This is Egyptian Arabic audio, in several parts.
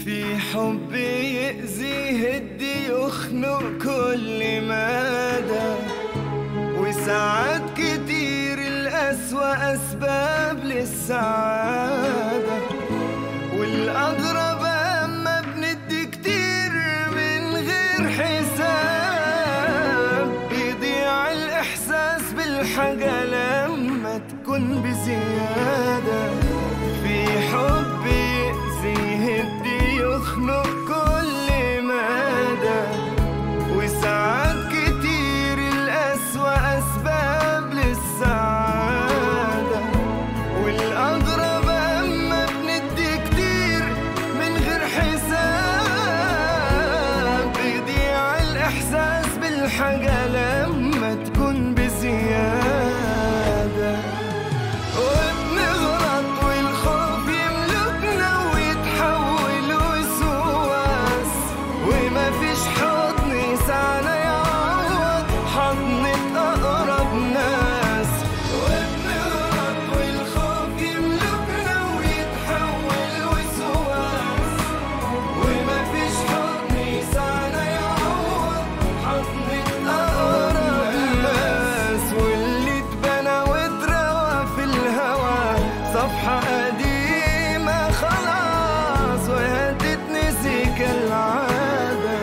في حب يأذي يهدي يخنق كل مدى وساعات كتير الأسوأ أسباب للسعادة والأغرب أما بندي كتير من غير حساب بيضيع الإحساس بالحاجة لما تكون بزيادة في حب يأذي يهدي يخنق كل مدى وساعات كتير الأسوأ أسباب للسعادة والأغرب أما بندي كتير من غير حساب بيضيع الإحساس بالحاجة لما تكون بزيادة وبنغلط والخوف يملكنا ويتحول وسواس وما فيش حضن يسعنا يعوض حضنة أقرب ناس وبنغلط والخوف يملكنا ويتحول وسواس وما فيش حضن يسعنا يعوض حضنة أقرب ناس واللي اتبنى واتروى في الهوى صفحة قديمة خلاص وهتتنسي كالعادة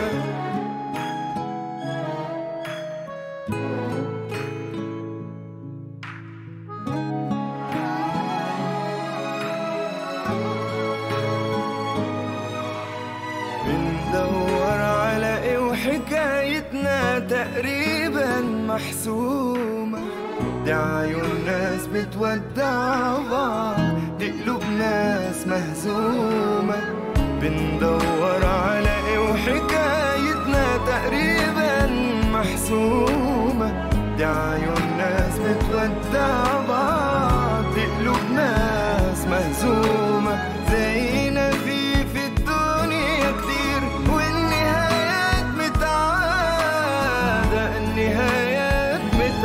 بندور على ايه وحكايتنا تقريبا محسومة دي عيون ناس بتودع بعض دي قلوب ناس مهزومة بندور على ايه وحكايتنا تقريبا محسومة دي عيون ناس بتودع بعض دي قلوب ناس مهزومة زينا في في الدنيا كتير والنهايات متعادة النهايات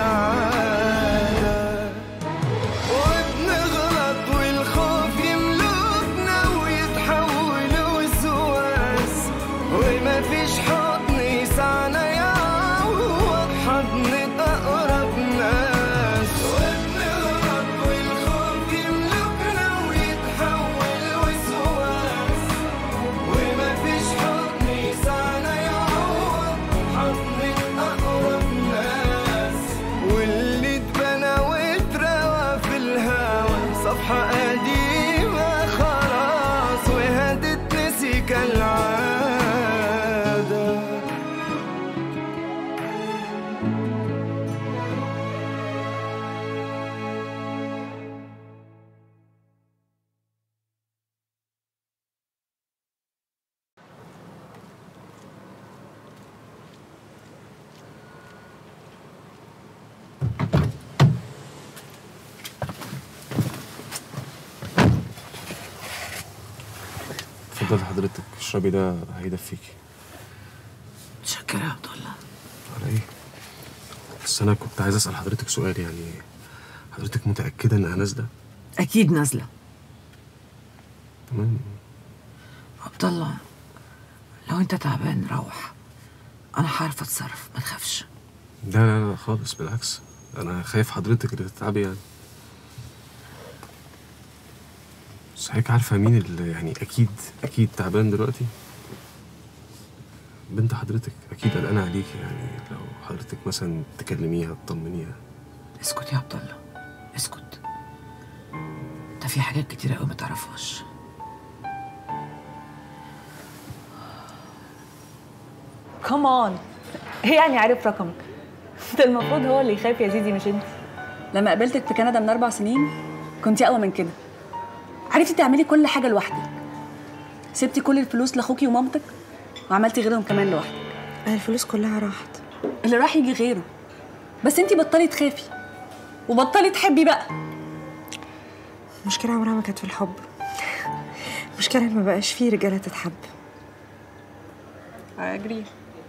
متعادة وبنغلط والخوف يملكنا ويتحول وسواس وما فيش حضن يسعنا يعوض حضن أقرب ناس وبنغلط والخوف يملكنا ويتحول وسواس وما فيش حضن يسعنا يعوض حضن أقرب ناس واللي اتبنى واتروى في الهوى صفحة قديمة خلاص وهتتنسي كالعادة اتفضل حضرتك اشربي ده هيدفيكي متشكرة يا عبد الله على ايه بس انا كنت عايز اسال حضرتك سؤال يعني حضرتك متاكده انها نازله أكيد نازلة تمام عبد الله لو أنت تعبان روح أنا هعرف أتصرف ما تخافش لا لا لا خالص بالعكس انا خايف حضرتك اللي تتعبي يعني بس حضرتك عارفه مين اللي يعني اكيد اكيد تعبان دلوقتي بنت حضرتك اكيد قلقانه عليكي يعني لو حضرتك مثلا تكلميها تطمنيها اسكت يا عبد الله اسكت ده في حاجات كتيرة أوي ما تعرفهاش كمان ايه يعني عارف رقمك ده المفروض هو اللي يخاف يا زيزي مش انت لما قابلتك في كندا من اربع سنين كنتي اقوى من كده عرفتي تعملي كل حاجه لوحدك سبتي كل الفلوس لاخوكي ومامتك وعملتي غيرهم كمان لوحدك الفلوس كلها راحت اللي راح يجي غيره بس انتي بطلي تخافي وبطلي تحبي بقى المشكلة عمرها ما كانت في الحب المشكلة إن ما بقاش فيه رجالة تتحب اجري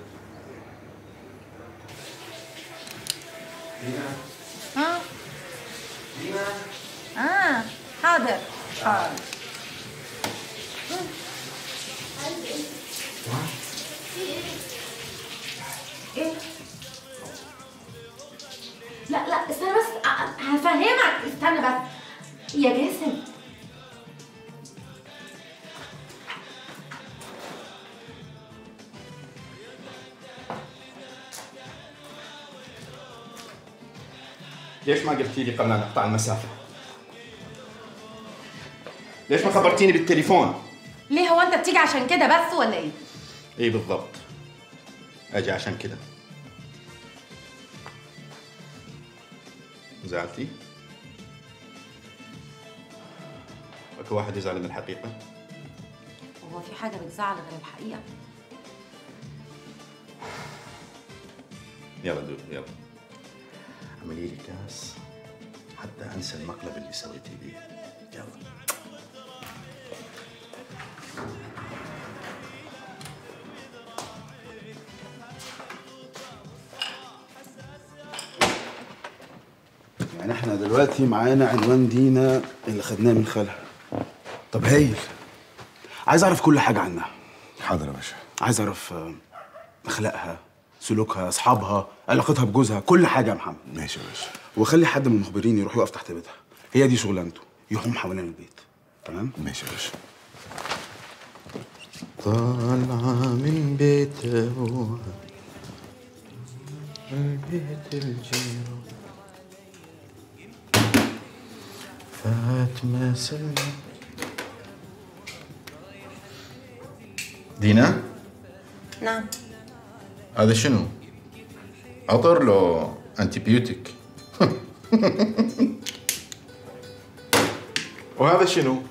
اه اه حاضر حاضر ليش ما قلتي لي قبل أن أقطع المسافة؟ ليش ما خبرتيني بالتليفون؟ ليه هو انت بتيجي عشان كده بس ولا ايه؟ اي بالضبط اجي عشان كده زعلتي؟ اكو واحد يزعل من الحقيقة؟ هو في حاجة بتزعل غير الحقيقة؟ يلا دوب يلا اعملي لي كاس حتى انسى المقلب اللي سويتي بيه يلا يعني احنا دلوقتي معانا عنوان دينا اللي خدناه من خالها طب هايل عايز اعرف كل حاجه عنها حاضر يا باشا عايز اعرف آه، اخلاقها سلوكها اصحابها علاقتها بجوزها كل حاجه يا محمد ماشي يا باشا واخلي حد من المخبرين يروح يقف تحت بيتها هي دي شغلانته يحوم حوالين البيت تمام ماشي يا باشا طالعة من بيته البيت الجيران فاتمة سلمى دينا نعم هذا شنو؟ عطر له انتيبيوتيك وهذا شنو؟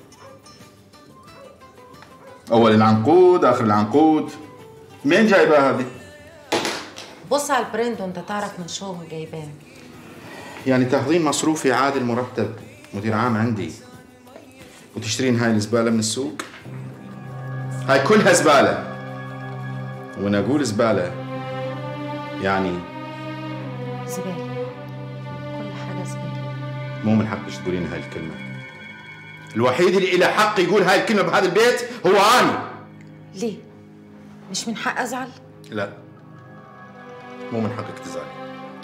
اول العنقود اخر العنقود مين جايبها هذه؟ بص على البرنت وانت تعرف من شو هم جايباه يعني تاخذين مصروفي عادي المرتب مدير عام عندي وتشترين هاي الزبالة من السوق هاي كلها زبالة وانا اقول زبالة يعني زبالة كل حاجة زبالة مو من حقك تقولين هاي الكلمة الوحيد اللي له حق يقول هاي الكلمة بهذا البيت هو أنا ليه؟ مش من حق أزعل؟ لا مو من حقك تزعلي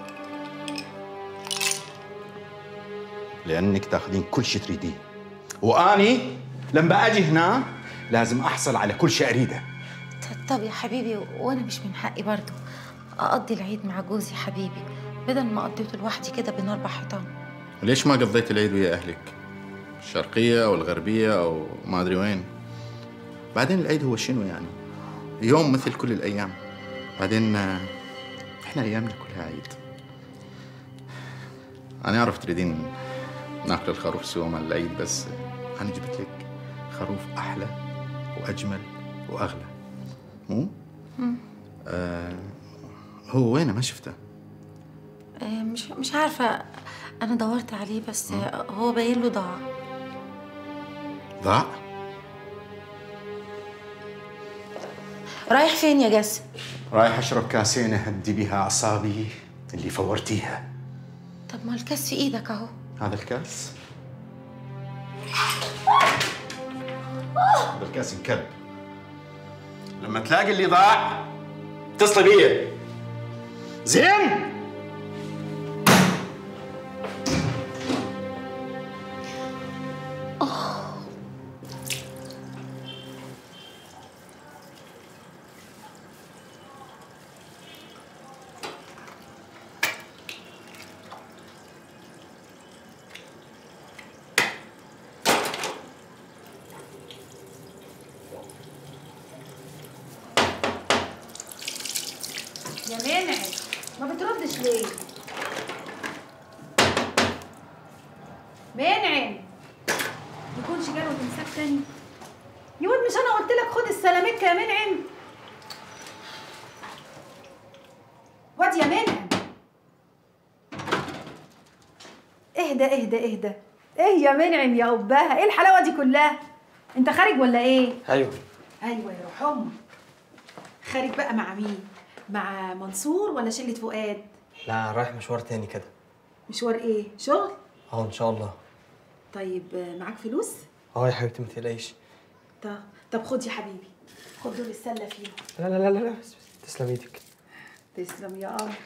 لأنك تاخذين كل شيء تريديه وأني لما أجي هنا لازم أحصل على كل شيء أريده ط- طب يا حبيبي وأنا مش من حقي برضو أقضي العيد مع جوزي حبيبي بدل ما قضيته لوحدي كده بين أربع حيطان وليش ما قضيت العيد ويا أهلك؟ الشرقية أو الغربية أو ما أدري وين بعدين العيد هو شنو يعني؟ يوم مثل كل الأيام بعدين آه، إحنا أيامنا كلها عيد أنا أعرف تريدين ناكل الخروف سوا مع العيد بس أنا جبت لك خروف أحلى وأجمل وأغلى مو؟ آه هو وينه ما شفته؟ آه، مش مش عارفة أنا دورت عليه بس آه، هو باين له ضاع ضاع؟ رايح فين يا جاسم؟ رايح أشرب كاسين أهدي بها أعصابي اللي فورتيها طب ما الكاس في إيدك أهو هذا الكاس هذا الكاس انكب لما تلاقي اللي ضاع اتصلي بي زين يا مانع ما بتردش ليه؟ مانع يكونش جاله تمساك تاني يا واد مش انا قلت لك خد السلامتك يا منعم واد يا منعم اهدى اهدى اهدى ايه يا منعم يا قبها ايه الحلاوه دي كلها انت خارج ولا ايه ايوه ايوه يا روح امك خارج بقى مع مين مع منصور ولا شله فؤاد لا رايح مشوار تاني كده مشوار ايه شغل اه ان شاء الله طيب آه، معاك فلوس اه يا حبيبتي ما تقلقيش طب طب خد يا حبيبي خد دول السله فيهم لا لا لا لا لا بس- بس تسلم ايدك تسلم يا قمر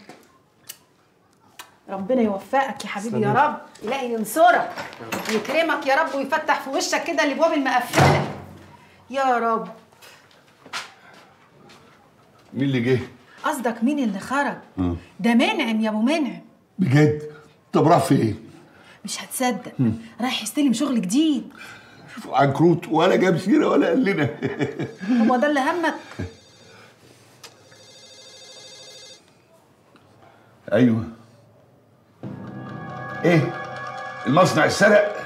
ربنا يوفقك يا حبيبي تسلمي. يا رب يلاقي ينصرك ويكرمك يا رب ويفتح في وشك كده الابواب المقفله يا رب مين اللي جه؟ قصدك مين اللي خرج ده منعم يا ابو منعم بجد؟ طب راح فين؟ مش هتصدق رايح يستلم شغل جديد عنكروت ولا جاب سيره ولا قال لنا هو ده اللي همك ايوه ايه المصنع اتسرق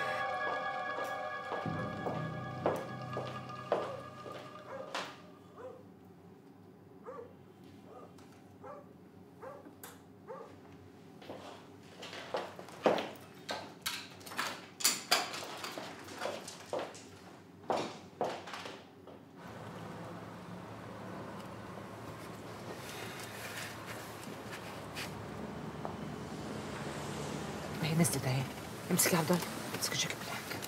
هي نزلت اهي امسك يا عبد الله امسك الجاكيت بتاعك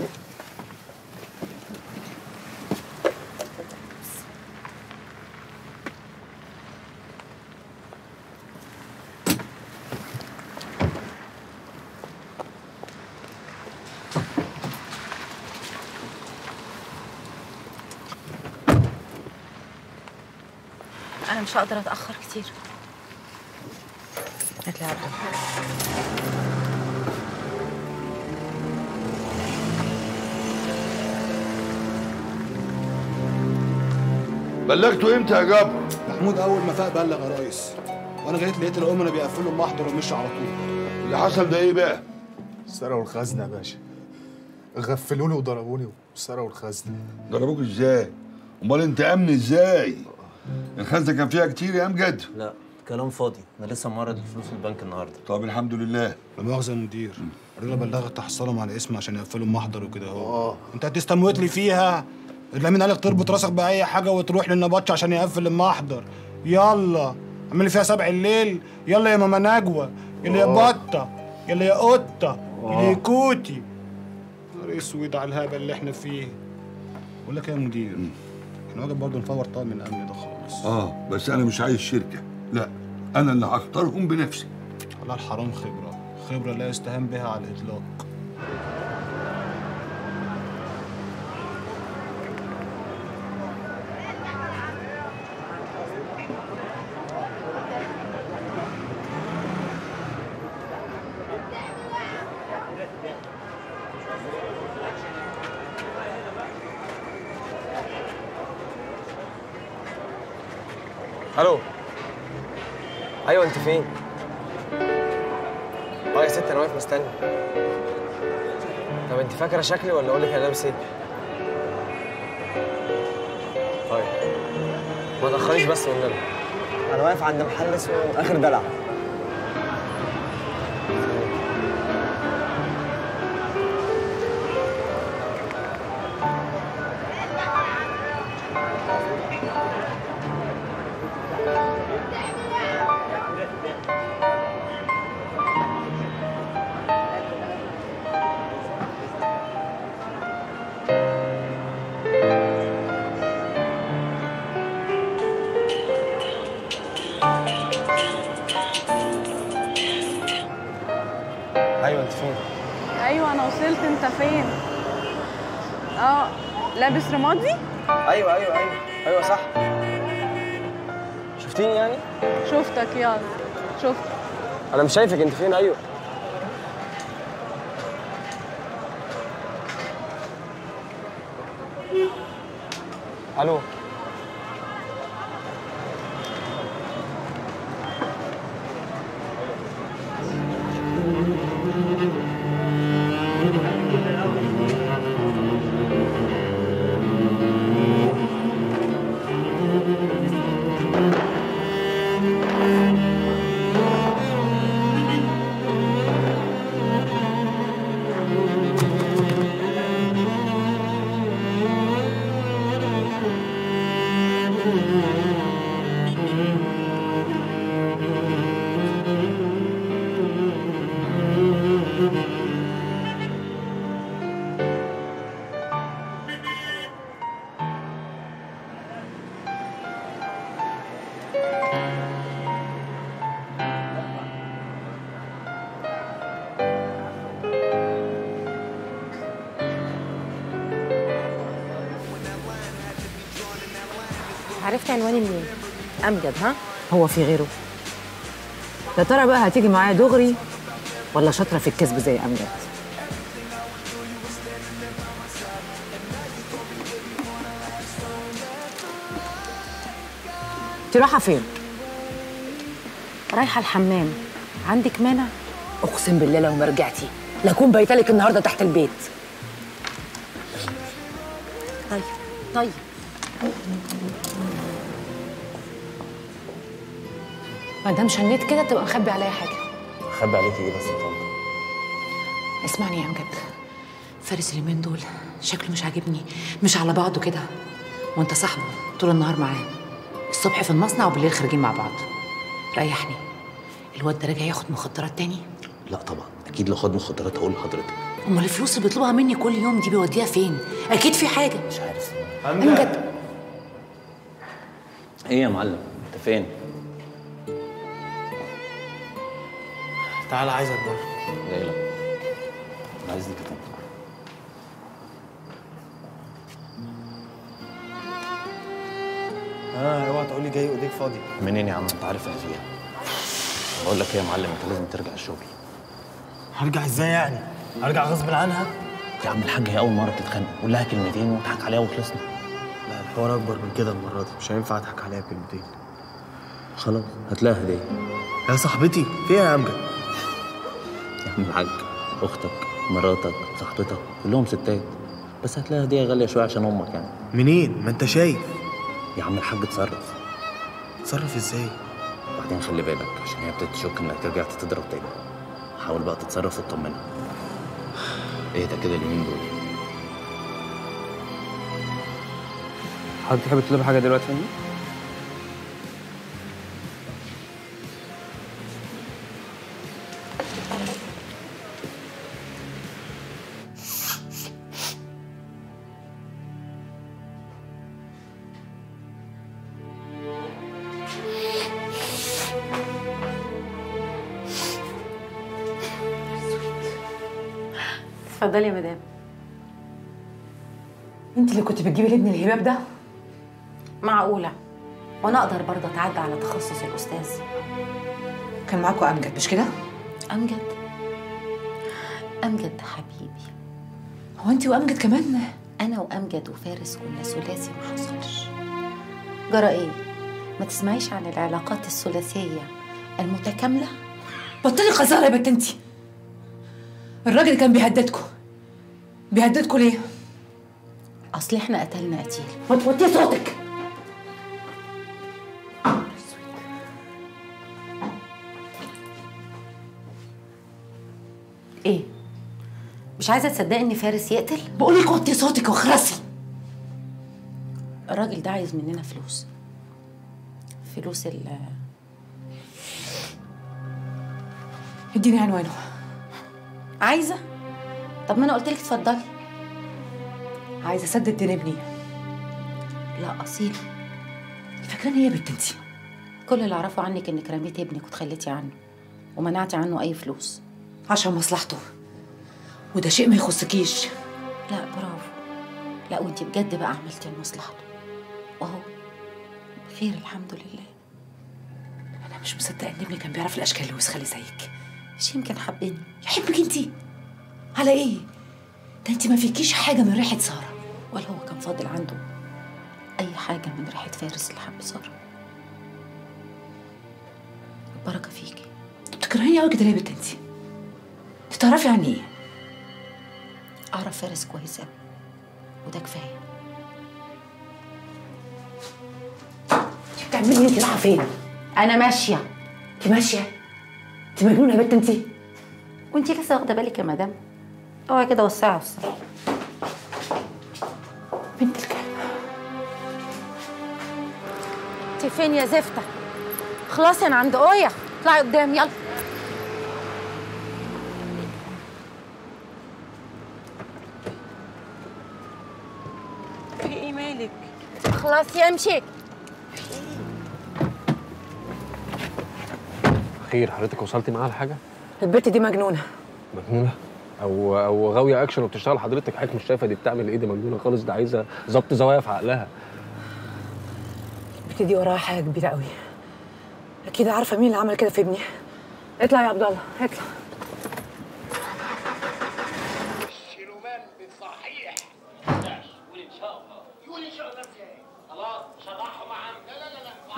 انا مش هقدر اتاخر كتير هات لي يا عبد الله بلغته امتى يا جابر؟ محمود اول ما فاق بلغ يا ريس وانا جيت لقيت الامنا بيقفلوا المحضر ومشوا على طول اللي حصل ده ايه بقى؟ سرقوا الخزنة يا باشا غفلوني وضربوني وسرقوا الخزنة ضربوك ازاي؟ امال انت امن ازاي؟ الخزنه كان فيها كتير يا امجد؟ لا كلام فاضي انا لسه معرض الفلوس البنك النهارده طب الحمد لله لا مؤاخذه يا مدير الراجل بلغت تحصلهم على اسم عشان يقفلوا المحضر وكده اهو انت هتستموت لي فيها الا مين قالك تربط راسك باي حاجه وتروح للنبطش عشان يقفل المحضر يلا اعمل لي فيها سبع الليل يلا يا ماما نجوى يلا يا آه. بطه يلا يا قطه يلا آه. يا كوتي نهار اسود على الهبل اللي احنا فيه بقول لك إيه يا مدير احنا واجب برضه نفور طاقم الامن ده خالص اه بس انا مش عايز شركه لا انا اللي هختارهم بنفسي والله الحرام خبره خبره لا يستهان بها على الاطلاق الو ايوه انت فين اه يا ست انا واقف مستني طب انت فاكره شكلي ولا اقول لك انا لابس ايه طيب ما تاخريش بس والنبي انا واقف عند محل اسمه اخر دلع ايوه انت فين ايوه انا وصلت انت فين اه لابس رمادي ايوه ايوه ايوه ايوه صح شفتيني يعني شفتك يلا شفت انا مش شايفك انت فين ايوه الو عرفت عنواني منين؟ امجد ها؟ هو في غيره يا ترى بقى هتيجي معايا دغري ولا شاطره في الكذب زي امجد انت رايحه فين رايحه الحمام عندك مانع اقسم بالله لو ما رجعتي لاكون بايتلك النهارده تحت البيت طيب طيب ما دام شنيت كده تبقى مخبي عليا حاجه خبي عليكي ايه بس يا طنط اسمعني يا امجد فارس اليومين دول شكله مش عاجبني مش على بعضه كده وانت صاحبه طول النهار معاه الصبح في المصنع وبالليل خارجين مع بعض ريحني الواد ده راجع ياخد مخدرات تاني لا طبعا اكيد لو خد مخدرات هقول لحضرتك امال الفلوس اللي بيطلبها مني كل يوم دي بيوديها فين اكيد في حاجه مش عارف امجد ايه يا معلم انت فين تعالى عايزك بره جاي لك انا عايزك يا طنط اه اوعى تقول لي جاي وايديك فاضي منين يا عم انت عارف اللي فيها بقول لك ايه يا معلم انت لازم ترجع الشغل هرجع ازاي يعني هرجع غصب عنها يا عم الحاج هي اول مره بتتخانق قول لها كلمتين واضحك عليها وخلصنا لا الحوار اكبر من كده المره دي مش هينفع اضحك عليها كلمتين خلاص هات لها هديه يا صاحبتي في ايه يا امجد يا عم الحاج اختك مراتك صاحبتك كلهم ستات بس هات لها هديه غاليه شويه عشان امك يعني منين ما انت شايف يا عم الحاج اتصرف اتصرف ازاي وبعدين خلي بالك عشان هي ابتدت تشك انك رجعت تضرب تاني حاول بقى تتصرف وتطمنها اهدى كده اليومين دول حضرتك تحب تطلب حاجه دلوقتي يا فندم؟ اتفضلي يا مدام انت اللي كنت بتجيبي لابني الهباب ده معقوله وانا اقدر برضه اتعدى على تخصص الاستاذ كان معاكم امجد مش كده امجد امجد ده حبيبي هو انت وامجد كمان انا وامجد وفارس كنا ثلاثي ما حصلش جرى ايه ما تسمعيش عن العلاقات الثلاثيه المتكامله بطلي قذاره يا بنت انت الراجل كان بيهددكم بيهددكم ليه اصل احنا قتلنا قتيل ما توطي صوتك ايه مش عايزه تصدقي ان فارس يقتل بقول لك وطي صوتك واخرسي الراجل ده عايز مننا فلوس فلوس ال اديني عنوانه عايزه طب ما انا قلت لك اتفضلي عايزه اسدد دين ابني لا اصيل فاكراني ايه يا بنت انت كل اللي اعرفه عنك انك رميتي ابنك وتخليتي عنه ومنعتي عنه اي فلوس عشان مصلحته وده شيء ما يخصكيش لا برافو لا وانت بجد بقى عملتي لمصلحته واهو بخير الحمد لله انا مش مصدقه ان ابني كان بيعرف الاشكال الوسخه زيك مش يمكن حبني يحبك انت على ايه ده انت ما فيكيش حاجه من ريحه ساره ولا هو كان فاضل عنده اي حاجه من ريحه فارس اللي حب ساره البركه فيكي بتكرهيني قوي كده ليه يا بنت انت انت تعرفي عني ايه اعرف فارس كويس قوي وده كفايه انت بتعملي ايه انت رايحه فين انا ماشيه انت ماشيه انت مجنونه يا بنت انت وانت لسه واخده بالك يا مدام اوعي كده وسعي وسعي بنت الكلب انت فين يا زفته خلاص انا عند اويا اطلعي قدام يلا في ايه مالك خلاص يمشي خير حضرتك وصلتي معاها لحاجه البت دي مجنونه مجنونه او او غاويه اكشن وبتشتغل حضرتك حضرتك مش شايفه دي بتعمل ايه دي مجنونه خالص ده عايزه ظبط زوايا في عقلها البت دي وراها حاجه كبيره قوي اكيد عارفه مين اللي عمل كده في ابني اطلع يا عبد الله اطلع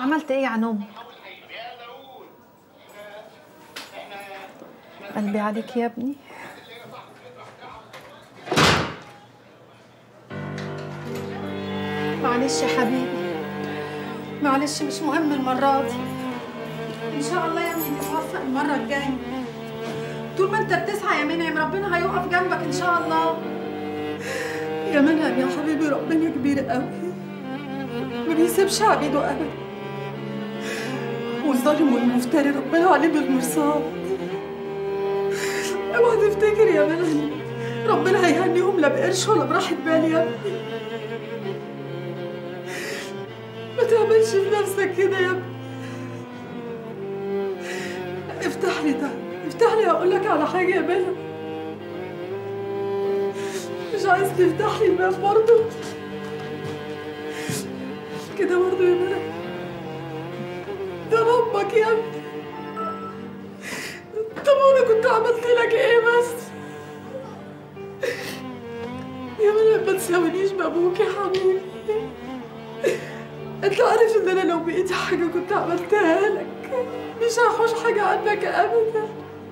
عملت ايه عن امي قلبي عليك يا ابني معلش يا حبيبي معلش مش مهم المرة دي إن شاء الله يا ابني نتوفق المرة الجاية طول ما أنت بتسعى يا منعم ربنا هيقف جنبك إن شاء الله يا منعم يا حبيبي ربنا كبير قوي ما بيسيبش عبيده أبدا والظالم والمفتري ربنا عليه بالمرصاد اوعى تفتكر يا منعم ربنا هيهنيهم لا بقرش ولا براحة بال يا ابني ما تعملش في نفسك كده يا ابني افتح لي ده افتح لي هقول لك على حاجه يا بلا مش عايز تفتح لي الباب برضه كده برضه يا بلا ده ربك يا ابني طب انا كنت عملت لك ايه بس يا بلا ما تساوينيش بابوك يا حبيبي انت عارف ان انا لو بايدي حاجه كنت عملتها لك مش هحوش حاجه عنك ابدا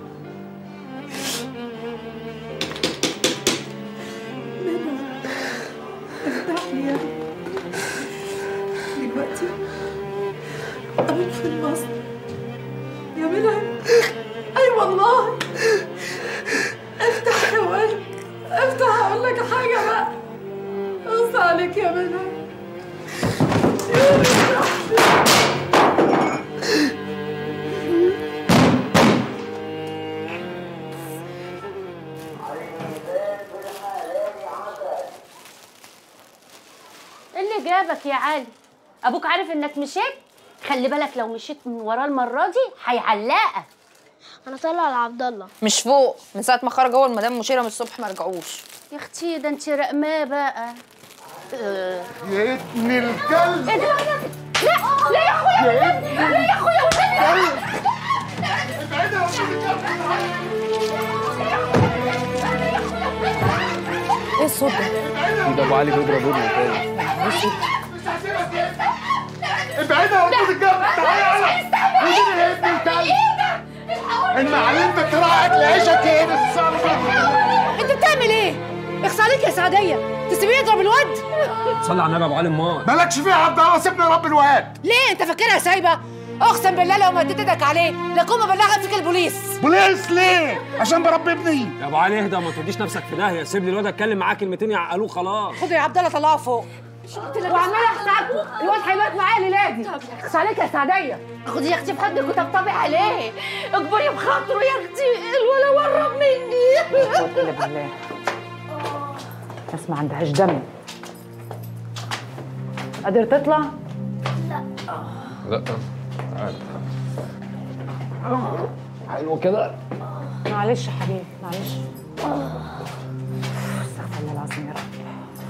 منى افتح لي يا ابني. دلوقتي ابوك في المصنع يا منى اي والله افتح يا ولد افتح هقول لك حاجه بقى قص عليك يا منى ايه اللي جابك يا علي ابوك عارف انك مشيت خلي بالك لو مشيت من وراه المره دي هيعلقك انا طالعه لعبد الله مش فوق من ساعه ما خرج اول مدام مشيره من الصبح ما رجعوش يا اختي ده انت رقماه بقى آه. يا ابن الكلب ايه ده لا لا يا اخويا لا يا اخويا والنبي ايه الصوت ده؟ ده ابو علي بيضرب ابنه تاني ابعدها يا ابن الكلب تعالى يلا ودي يا ابن الكلب المعلم تراعي اكل عيشك يا ابن الصلبه انت بتعمل ايه؟ اخص عليك يا سعديه تسيبيه يضرب الواد صلي على النبي يا ابو علي امال مالكش فيها يا عبد الله سيبني رب الواد ليه انت فاكرها سايبه؟ اقسم بالله لو مديت ايدك عليه لكون بلغت فيك البوليس بوليس ليه؟ عشان بربي ابني يا ابو علي اهدى ما توديش نفسك في داهيه سيب لي الواد اتكلم معاه كلمتين يعقلوه خلاص خدوا يا عبد الله طلعه فوق وعمال احسعكم الواد هيبات معايا الليله دي اخص عليك يا سعديه خدي يا اختي في حضنك وطبطبي عليه اكبري بخاطره يا اختي الولا ورب مني الا بالله ناس ما عندهاش دم قادر تطلع؟ لا عادي حلو كده معلش يا حبيبي معلش استغفر الله العظيم يا رب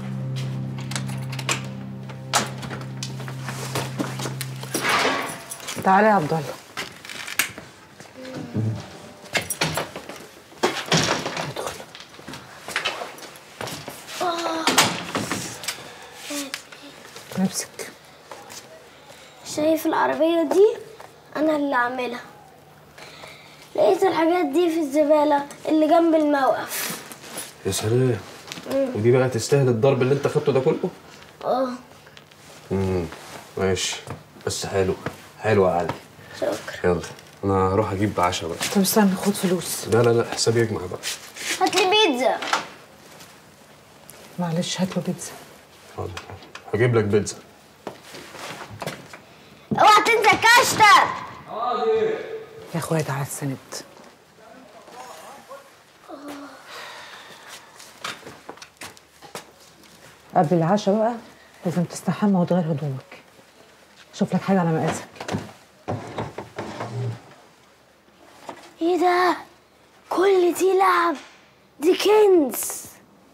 تعالى يا عبد الله امسك شايف العربية دي أنا اللي عاملها لقيت الحاجات دي في الزبالة اللي جنب الموقف يا سلام مم. ودي بقى تستاهل الضرب اللي انت خدته ده كله اه امم ماشي بس حلو حلو يا علي شكرا يلا انا هروح اجيب عشاء بقى طب استنى خد فلوس لا لا لا حسابي يجمع بقى هاتلي بيتزا معلش هات له بيتزا حاضر هجيب لك بيتزا اوعى تنسى كاشتر يا اخويا تعالى السند قبل العشاء بقى لازم تستحمى وتغير هدومك شوف لك حاجه على مقاسك ايه ده كل دي لعب دي كنز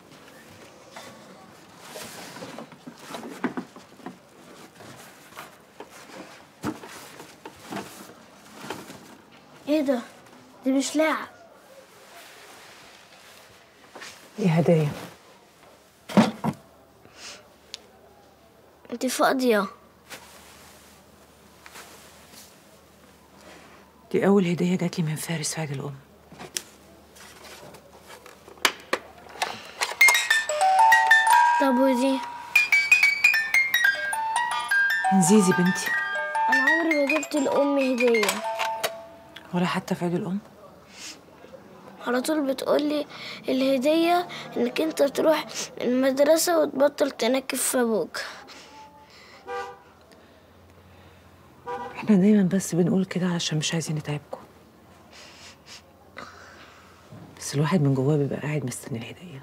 ايه ده دي مش لعب دي هدايا انت فاضية دي أول هدية جات لي من فارس في عيد الأم طب ودي من زيزي بنتي انا عمري ما جبت لامي هديه ولا حتى في عيد الأم على طول بتقولي الهديه انك انت تروح المدرسه وتبطل تنكف في ابوك احنا دايما بس بنقول كده عشان مش عايزين نتعبكم بس الواحد من جواه بيبقى قاعد مستني الهدية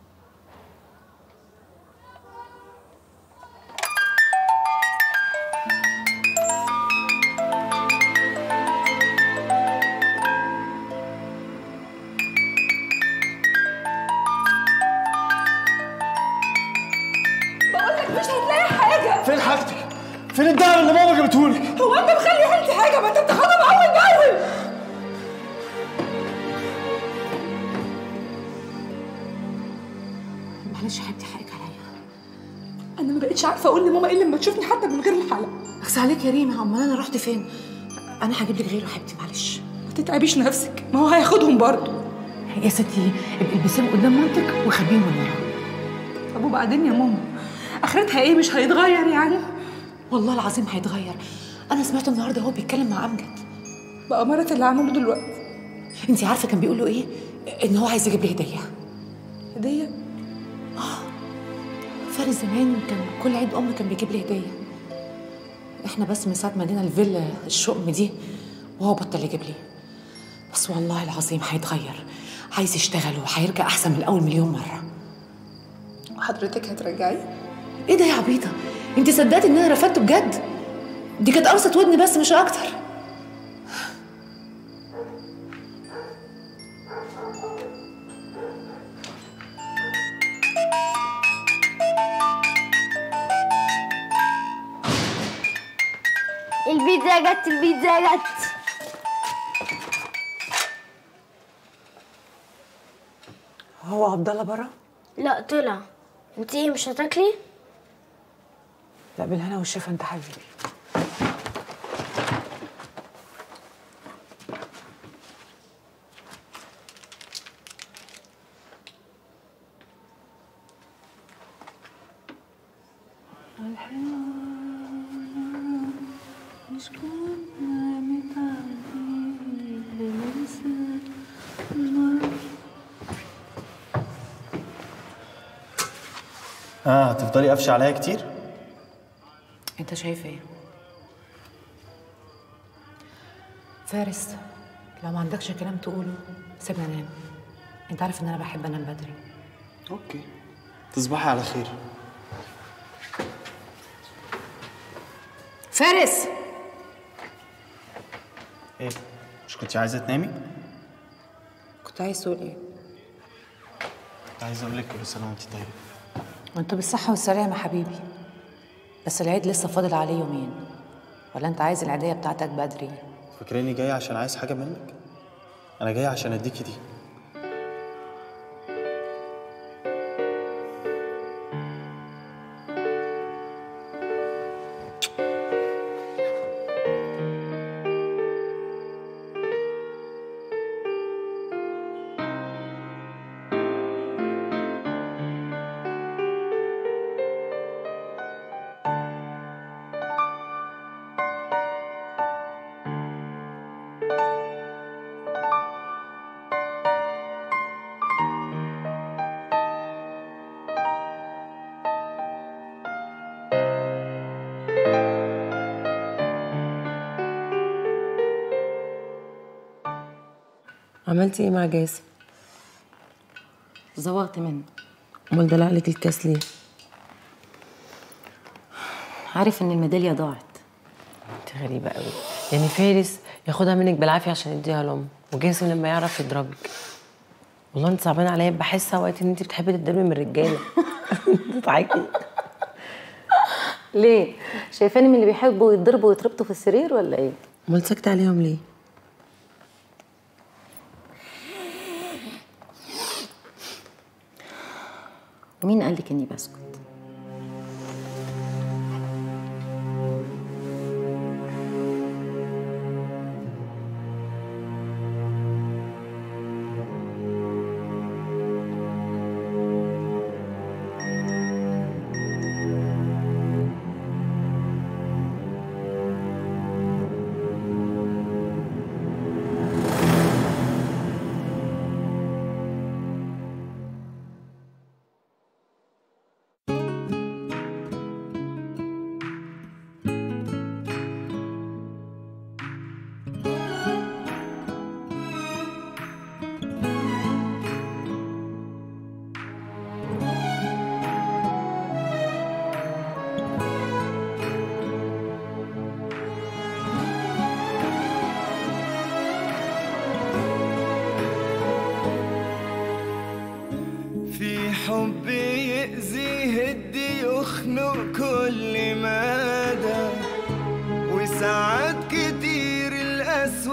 بقول لك مش هتلاقي حاجه فين حاجتك؟ فين الدهب اللي ماما جابتهولك؟ هو انت مخلي حالتي حاجه ما انت بتاخدها باول باول معلش يا حبيبتي حقك عليا انا ما بقتش عارفه اقول لماما ايه لما تشوفني حتى من غير الحلقه اخس عليك يا ريما امال انا رحت فين انا هجيب لك غيره يا حبيبتي معلش ما تتعبيش نفسك ما هو هياخدهم برضه يا ستي ابقي البسيهم قدام مامتك وخبيهم من ورا طب وبعدين يا ماما اخرتها ايه مش هيتغير يعني والله العظيم هيتغير انا سمعت النهارده هو بيتكلم مع امجد بقى مرة اللي عمله دلوقتي انت عارفه كان بيقول له ايه ان هو عايز يجيب لي هديه هديه فارس زمان كان كل عيد ام كان بيجيب لي هديه احنا بس من ساعه ما جينا الفيلا الشؤم دي وهو بطل يجيب لي بس والله العظيم هيتغير عايز يشتغل وهيرجع احسن من الاول مليون مره وحضرتك هترجعي ايه ده يا عبيطه انت صدقتي ان انا رفضته بجد دي كانت قرصه ودني بس مش اكتر البيتزا جت البيتزا جت هو عبد الله بره لا طلع انت ايه مش هتاكلي لا بالهنا والشفا انت حبيبي اه هتفضلي قافشه عليا كتير انت شايف ايه فارس لو ما عندكش كلام تقوله سيبنا ننام انت عارف ان انا بحب انام بدري اوكي تصبحي على خير فارس ايه مش كنت عايزه تنامي كنت عايز تقول ايه كنت عايزه اقول لك كل سنه وانت طيبه وانت بالصحة والسلامة حبيبي بس العيد لسه فاضل عليه يومين ولا انت عايز العيدية بتاعتك بدري فاكراني جاي عشان عايز حاجه منك انا جاي عشان اديكي دي عملتي ايه مع جاسم؟ زوغت منه امال دلع لك الكاس ليه؟ عارف ان الميدالية ضاعت انت غريبة قوي يعني فارس ياخدها منك بالعافية عشان يديها لأمه وجاسم لما يعرف يضربك والله انت صعبان عليا بحس اوقات ان انت بتحبي تتضربي من الرجالة بتضحكي ليه؟ شايفاني من اللي بيحبوا يتضربوا ويتربطوا في السرير ولا ايه؟ امال ساكتة عليهم ليه؟ ومين قال لك اني بسكت؟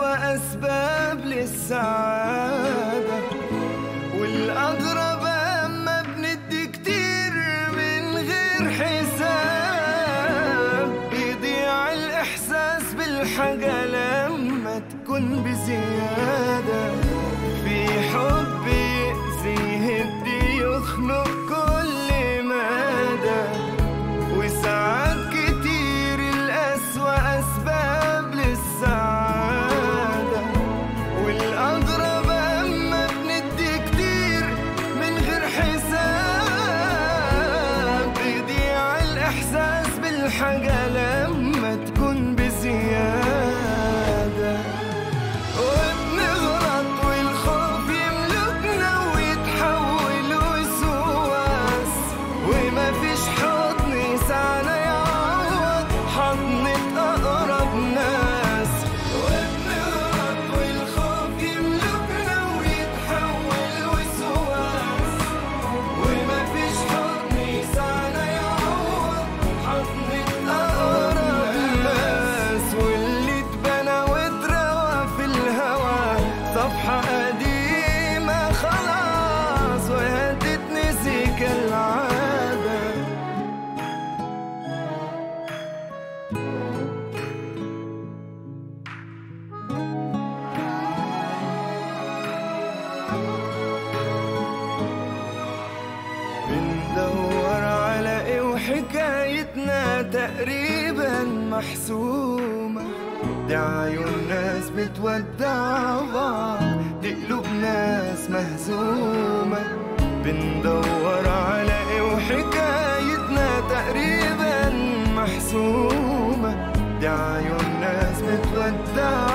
أسوأ أسباب للسعادة والأغرب أما بندي كتير من غير حساب بيضيع الإحساس بالحاجة لما تكون بزيادة في حب يأذي يهدي يخنق كل مدى وساعات كتير الأسوأ أسباب للسعادة والأغرب أما بندي كتير من غير حساب بيضيع الإحساس بالحاجة لما تكون بزيادة وبنغلط والخوف يملكنا ويتحول وسواس وما فيش حضن يسعنا يعوض حضنة أقرب ناس وبنغلط والخوف يملكنا ويتحول وسواس وما فيش حضن يسعنا يعوض حضنة أقرب ناس واللي اتبنى واتروى في الهوى صفحة قديمة خلاص وهتتنسي كالعادة بندور على ايه وحكايتنا تقريبا محسومة دي عيون ناس بتودع بعض دي قلوب ناس مهزومة بندور على ايه وحكايتنا تقريبا محسومة دي عيون ناس بتودع